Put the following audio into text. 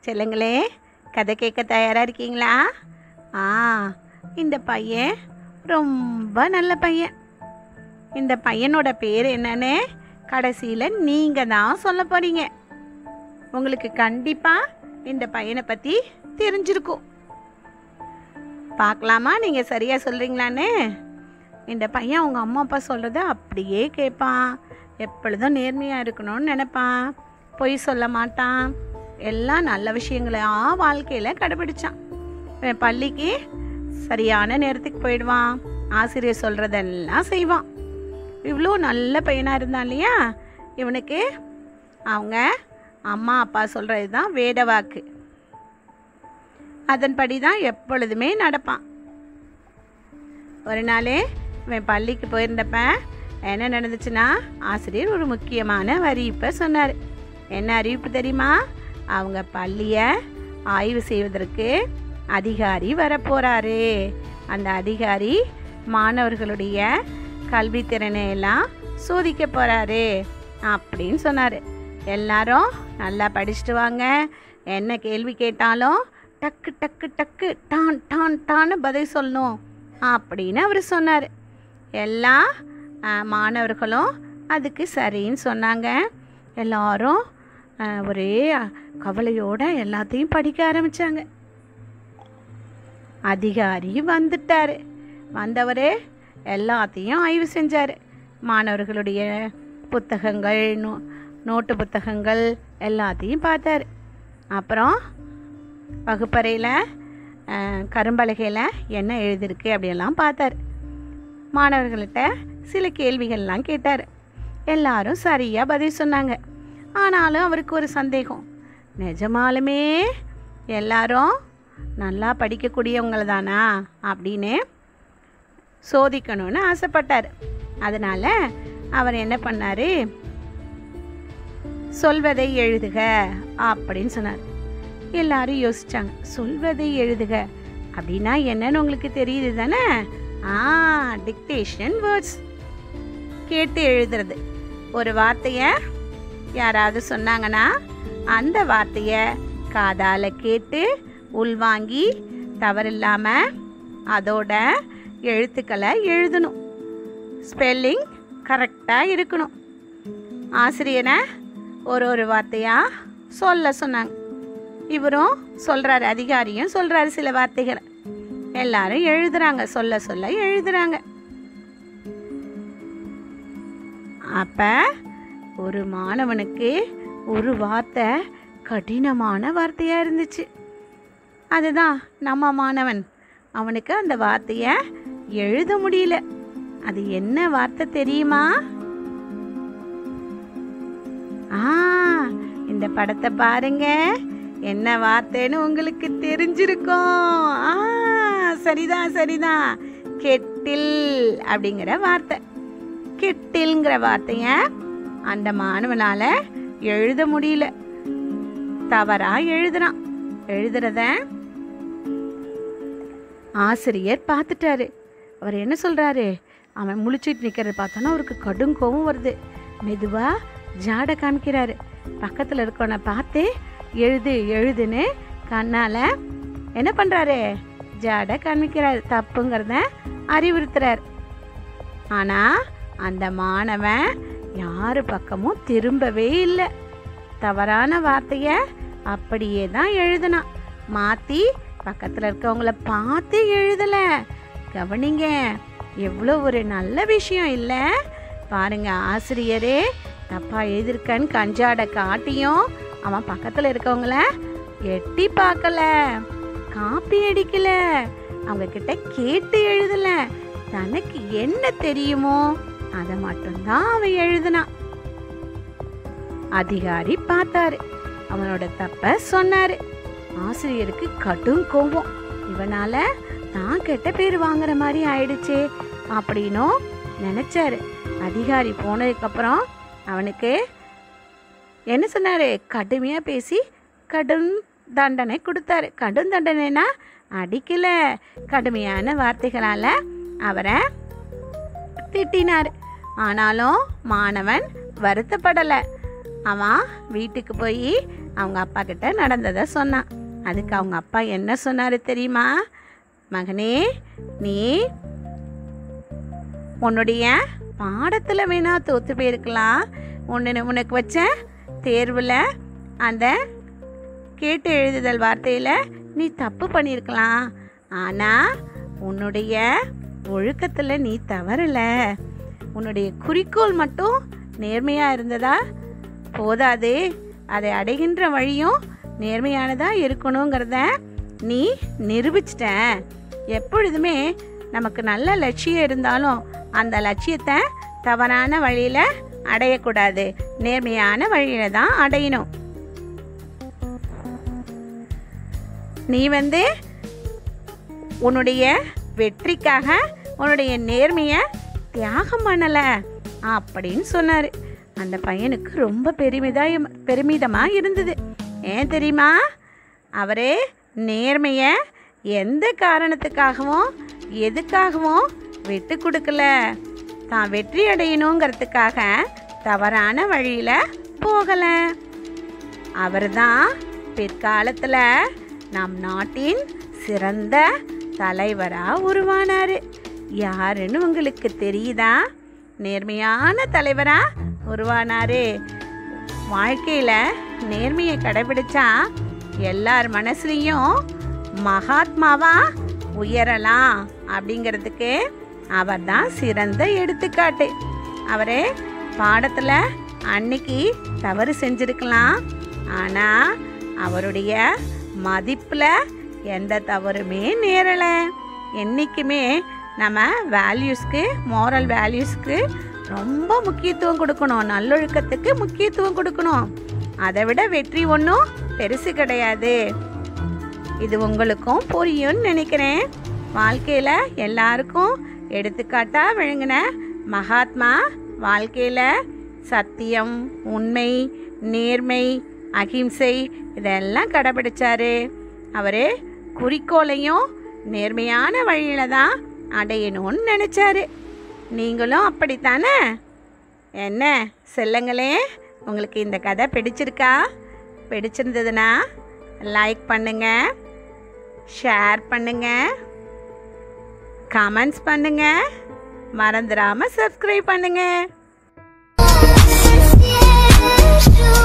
செல்லுங்களே கதை கேட்க தயாராக இருக்கீங்களா ஆ இந்த பையன் ரொம்ப நல்ல பையன் இந்த பையனோட பேர் என்னன்னு கடைசியில் நீங்கள் தான் சொல்ல போகிறீங்க உங்களுக்கு கண்டிப்பாக இந்த பையனை பற்றி தெரிஞ்சிருக்கும் பார்க்கலாமா நீங்கள் சரியாக சொல்கிறீங்களான்னு இந்த பையன் அவங்க அம்மா அப்பா சொல்கிறத அப்படியே கேட்பான் எப்பொழுதும் நேர்மையாக இருக்கணும்னு நினைப்பான் பொய் சொல்ல மாட்டான் எல்லாம் நல்ல விஷயங்களையா வாழ்க்கையில் கடைபிடிச்சான் இவன் பள்ளிக்கு சரியான நேரத்துக்கு போயிடுவான் ஆசிரியர் சொல்கிறதெல்லாம் செய்வான் இவ்வளோ நல்ல பையனாக இருந்தான் இல்லையா இவனுக்கு அவங்க அம்மா அப்பா சொல்கிறது தான் வேத வாக்கு அதன்படி தான் எப்பொழுதுமே நடப்பான் ஒரு நாள் இவன் பள்ளிக்கு போயிருந்தப்ப என்ன நடந்துச்சுன்னா ஆசிரியர் ஒரு முக்கியமான அறிவிப்பை சொன்னார் என்ன அறிவிப்பு தெரியுமா அவங்க பள்ளியை ஆய்வு செய்வதற்கு அதிகாரி வரப்போகிறாரு அந்த அதிகாரி மாணவர்களுடைய கல்வித்திறனை எல்லாம் சோதிக்க போகிறாரு அப்படின்னு சொன்னார் எல்லாரும் நல்லா படிச்சுட்டு வாங்க என்ன கேள்வி கேட்டாலும் டக்கு டக்கு டக்கு டான் டான் டான்னு பதில் சொல்லணும் அப்படின்னு அவர் சொன்னார் எல்லா ஆ, மாணவர்களும் அதுக்கு சரின்னு சொன்னாங்க எல்லாரும் ஆ, ஒரே கவலையோட எல்லாத்தையும் படிக்க ஆரம்பித்தாங்க அதிகாரி வந்துட்டார் வந்தவர் எல்லாத்தையும் ஆய்வு செஞ்சார் மாணவர்களுடைய புத்தகங்கள் நோ நோட்டு புத்தகங்கள் எல்லாத்தையும் பார்த்தாரு அப்புறம் வகுப்பறையில் கரும்பலகையில் என்ன எழுதிருக்கு அப்படியெல்லாம் பார்த்தார் மாணவர்கள்ட்ட சில கேள்விகள்லாம் கேட்டார் எல்லாரும் சரியாக பதில் சொன்னாங்க ஆனாலும் அவருக்கு ஒரு சந்தேகம் நிஜமாலுமே எல்லாரும் நல்லா படிக்கக்கூடியவங்கள தானா அப்படின்னு சோதிக்கணும்னு ஆசைப்பட்டார் அதனால் அவர் என்ன பண்ணார் சொல்வதை எழுதுக அப்படின்னு சொன்னார் எல்லாரும் யோசிச்சாங்க சொல்வதை எழுதுக அப்படின்னா என்னன்னு உங்களுக்கு தெரியுது தானே ஆ டிக்டேஷன் வேர்ட்ஸ் கேட்டு எழுதுறது ஒரு வார்த்தையை யாராவது சொன்னாங்கன்னா அந்த வார்த்தையை காதால் கேட்டு உள்வாங்கி தவறில்லாமல் அதோட எழுத்துக்களை எழுதணும் ஸ்பெல்லிங் கரெக்டாக இருக்கணும் ஆசிரியரை ஒரு ஒரு வார்த்தையாக சொல்ல சொன்னாங்க இவரும் சொல்கிறாரு அதிகாரியும் சொல்கிறாரு சில வார்த்தைகளை எல்லாரும் எழுதுறாங்க சொல்ல சொல்ல எழுதுறாங்க அப்போ ஒரு மாணவனுக்கு ஒரு வார்த்தை கடினமான வார்த்தையாக இருந்துச்சு அதுதான் நம்ம மாணவன் அவனுக்கு அந்த வார்த்தையை எழுத முடியல அது என்ன வார்த்தை தெரியுமா ஆ இந்த படத்தை பாருங்க என்ன வார்த்தைன்னு உங்களுக்கு தெரிஞ்சிருக்கும் ஆ சரிதான் சரிதான் கெட்டில் அப்படிங்கிற வார்த்தை கெட்டில்ங்கிற வார்த்தைய அந்த மாணவனால எழுத முடியல தவறா எழுதுறான் எழுதுறத ஆசிரியர் பார்த்துட்டாரு அவர் என்ன சொல்றாரு அவன் முழிச்சிட்டு நிற்கிறத பார்த்தோன்னா அவருக்கு கடும் கோவம் வருது மெதுவா ஜாடை காமிக்கிறாரு பக்கத்தில் இருக்கவனை பார்த்து எழுது எழுதுன்னு கண்ணால் என்ன பண்ணுறாரு ஜாடை காமிக்கிறாரு தப்புங்கிறத அறிவுறுத்துறாரு ஆனால் அந்த மாணவன் யார் பக்கமும் திரும்பவே இல்லை தவறான வார்த்தையை அப்படியே தான் எழுதுனான் மாற்றி பக்கத்தில் இருக்கவங்கள பார்த்து எழுதலை கவனிங்க எவ்வளோ ஒரு நல்ல விஷயம் இல்லை பாருங்க ஆசிரியரே தப்பா எழுதியிருக்கன்னு கஞ்சாட காட்டியும் அவன் பக்கத்தில் இருக்கவங்கள எட்டி பார்க்கல காப்பி அடிக்கல அவங்க கிட்ட கேட்டு எழுதல தனக்கு என்ன தெரியுமோ அதை மட்டும்தான் அவன் எழுதுனான் அதிகாரி பார்த்தாரு அவனோட தப்ப சொன்னாரு ஆசிரியருக்கு கடும் கோபம் இவனால தான் கெட்ட பேர் வாங்குற மாதிரி ஆயிடுச்சே அப்படின்னும் நினைச்சாரு அதிகாரி போனதுக்கப்புறம் அவனுக்கு என்ன சொன்னாரு கடுமையாக பேசி கடும் தண்டனை கொடுத்தாரு கடும் தண்டனைனா அடிக்கல கடுமையான வார்த்தைகளால் அவரை திட்டினார் ஆனாலும் மாணவன் வருத்தப்படலை அவன் வீட்டுக்கு போய் அவங்க அப்பா கிட்ட நடந்ததை சொன்னான் அதுக்கு அவங்க அப்பா என்ன சொன்னார் தெரியுமா மகனே நீ உன்னுடைய பாடத்தில் வேணா தோற்று போயிருக்கலாம் ஒன்று உனக்கு வச்ச தேர்வில் அந்த கேட்டு எழுதுதல் வார்த்தையில் நீ தப்பு பண்ணியிருக்கலாம் ஆனால் உன்னுடைய ஒழுக்கத்தில் நீ தவறல உன்னுடைய குறிக்கோள் மட்டும் நேர்மையாக இருந்ததா போதாது அதை அடைகின்ற வழியும் நேர்மையானதாக இருக்கணுங்கிறத நீ நிரூபிச்சிட்ட எப்பொழுதுமே நமக்கு நல்ல லட்சியம் இருந்தாலும் அந்த லட்சியத்தை தவறான வழியில் அடையக்கூடாது நேர்மையான வழியில் தான் அடையணும் நீ வந்து உன்னுடைய வெற்றிக்காக உன்னுடைய நேர்மையை தியாகம் பண்ணலை அப்படின்னு சொன்னார் அந்த பையனுக்கு ரொம்ப பெருமிதம் பெருமிதமாக இருந்தது ஏன் தெரியுமா அவரே நேர்மையை எந்த காரணத்துக்காகவும் எதுக்காகவும் விட்டு கொடுக்கல தான் வெற்றி அடையணுங்கிறதுக்காக தவறான வழியில் போகலை அவர்தான் பிற்காலத்தில் நம் நாட்டின் சிறந்த தலைவராக உருவானார் யாருன்னு உங்களுக்கு தெரியுதா நேர்மையான தலைவராக உருவானார் வாழ்க்கையில் நேர்மையை கடைபிடிச்சா எல்லார் மனசுலையும் மகாத்மாவா உயரலாம் அப்படிங்கிறதுக்கு அவர் தான் சிறந்த எடுத்துக்காட்டு அவரே பாடத்தில் அன்னைக்கு தவறு செஞ்சிருக்கலாம் ஆனால் அவருடைய மதிப்பில் எந்த தவறுமே நேரலை என்றைக்குமே நம்ம வேல்யூஸ்க்கு மோரல் வேல்யூஸ்க்கு ரொம்ப முக்கியத்துவம் கொடுக்கணும் நல்லொழுக்கத்துக்கு முக்கியத்துவம் கொடுக்கணும் அதை விட வெற்றி ஒன்றும் பெருசு கிடையாது இது உங்களுக்கும் புரியும்னு நினைக்கிறேன் வாழ்க்கையில் எல்லாருக்கும் எடுத்துக்காட்டாக விளங்கின மகாத்மா வாழ்க்கையில் சத்தியம் உண்மை நேர்மை அகிம்சை இதெல்லாம் கடைபிடிச்சாரு அவர் குறிக்கோளையும் நேர்மையான வழியில் தான் அடையணும்னு நினச்சாரு நீங்களும் அப்படித்தானே என்ன செல்லுங்களே உங்களுக்கு இந்த கதை பிடிச்சிருக்கா பிடிச்சிருந்ததுன்னா லைக் பண்ணுங்க ஷேர் பண்ணுங்க கமெண்ட்ஸ் பண்ணுங்க மறந்துடாம சப்ஸ்கிரைப் பண்ணுங்க Yeah.